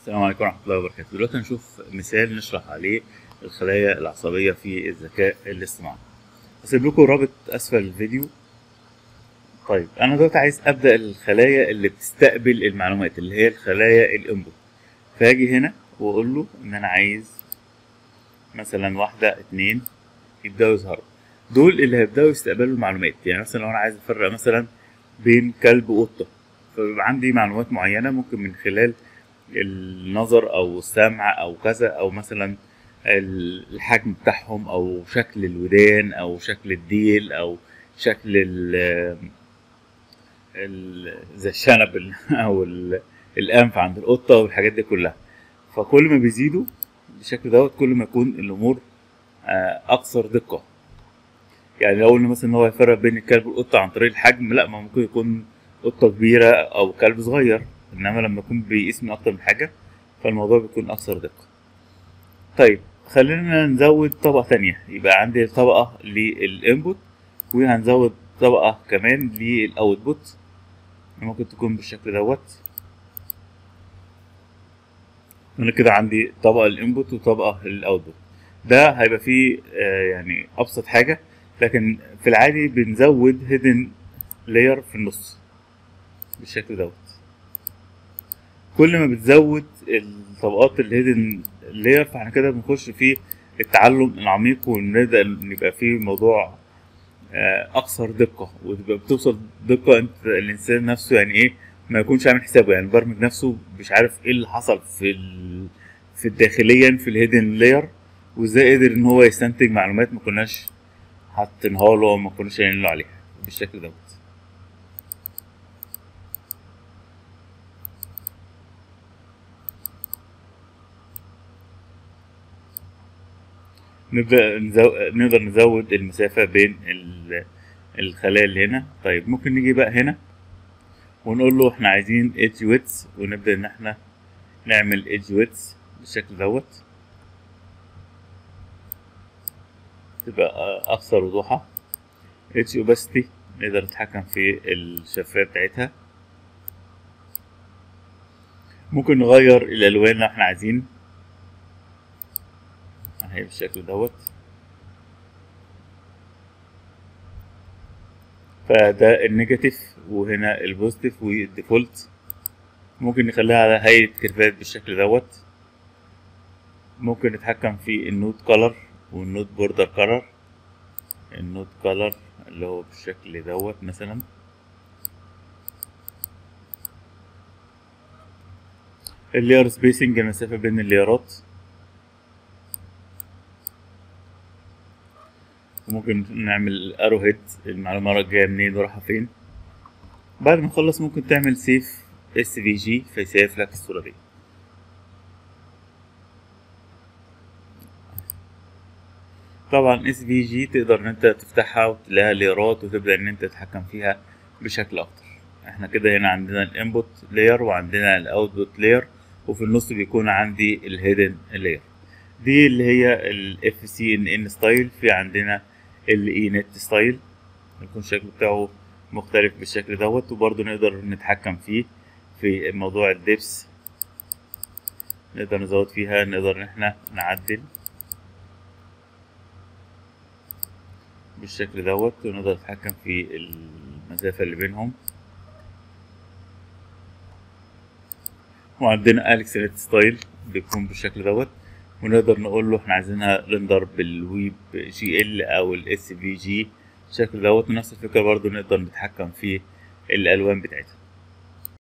السلام عليكم ورحمة الله وبركاته دلوقتي هنشوف مثال نشرح عليه الخلايا العصبية في الذكاء الاصطناعي هسيب لكم رابط أسفل الفيديو طيب أنا دلوقتي عايز أبدأ الخلايا اللي بتستقبل المعلومات اللي هي الخلايا الانبوت فاجي هنا وأقول له إن أنا عايز مثلا واحدة اتنين يبدأوا يظهروا دول اللي هيبدأوا يستقبلوا المعلومات يعني مثلا لو أنا عايز أفرق مثلا بين كلب وقطة فبيبقى عندي معلومات معينة ممكن من خلال النظر او السمع او كذا او مثلا الحجم بتاعهم او شكل الودان او شكل الديل او شكل ال ال- زي الشنب ال- او ال- الانف عند القطه والحاجات دي كلها فكل ما بيزيدوا بالشكل دوت كل ما يكون الامور آه، اكثر دقه يعني لو قلنا مثلا ان هو يفرق بين الكلب والقطه عن طريق الحجم لا ما ممكن يكون قطه كبيره او كلب صغير انما لما يكون بيقيس من اكتر من حاجه فالموضوع بيكون اكثر دقه طيب خلينا نزود طبقه تانية يبقى عندي طبقه للانبوت وهنزود طبقه كمان للاوتبوت ممكن تكون بالشكل دوت انا كده عندي طبقه للانبوت وطبقه للاوتبوت ده هيبقى فيه آه، يعني ابسط حاجه لكن في العادي بنزود هيدن لاير في النص بالشكل دوت كل ما بتزود الطبقات الهيدن لاير فاحنا كده بنخش في التعلم العميق ونبدا يبقى في موضوع آه، اكثر دقه وتبقى بتوصل دقه انت الانسان نفسه يعني ايه ما يكونش عامل حسابه يعني البرمج نفسه مش عارف ايه اللي حصل في ال... في الداخليا في الهيدن لاير وازاي قدر ان هو يستنتج معلومات ما كناش حاطينها له وما كناش قايلين له عليها بالشكل دوت نبدأ نزو... نقدر نزود المسافة بين ال... الخلايا اللي هنا طيب ممكن نيجي بقى هنا ونقول له احنا عايزين edge widths ونبدأ ان احنا نعمل edge widths بالشكل دوت تبقى أكثر وضوحا edge opacity نقدر نتحكم في الشفافية بتاعتها ممكن نغير الألوان لو احنا عايزين اهي بالشكل دوت فده النيجاتيف وهنا البوزيتيف والديفولت ممكن نخليها على هيئة كيرفات بالشكل دوت ممكن نتحكم في النوت كولر والنوت بوردر كولر النوت كولر اللي هو بالشكل دوت مثلا اللير سبيسنج المسافة بين الليرات وممكن نعمل ارو هيد المعلومة جاية منين ورايحة فين بعد ما نخلص ممكن تعمل سيف اس في جي فيسيف لك الصورة دي طبعا اس في جي تقدر ان انت تفتحها وتلاقيها ليرات وتبدا ان انت تتحكم فيها بشكل اكتر احنا كده هنا عندنا الانبوت لاير وعندنا الاوتبوت لاير وفي النص بيكون عندي الهيدن لاير دي اللي هي الاف سي ان ان ستايل في عندنا الاي نت ستايل يكون الشكل بتاعه مختلف بالشكل دوت وبرضه نقدر نتحكم فيه في موضوع الدبس نقدر نزود فيها نقدر ان احنا نعدل بالشكل دوت ونقدر نتحكم في المسافة اللي بينهم وعندنا اليكس نت ستايل بيكون بالشكل دوت ونقدر نقول له احنا عايزينها ريندر بالويب جي ال او الاس في جي بالشكل دوت ونفس الفكرة برضو نقدر نتحكم في الالوان بتاعتها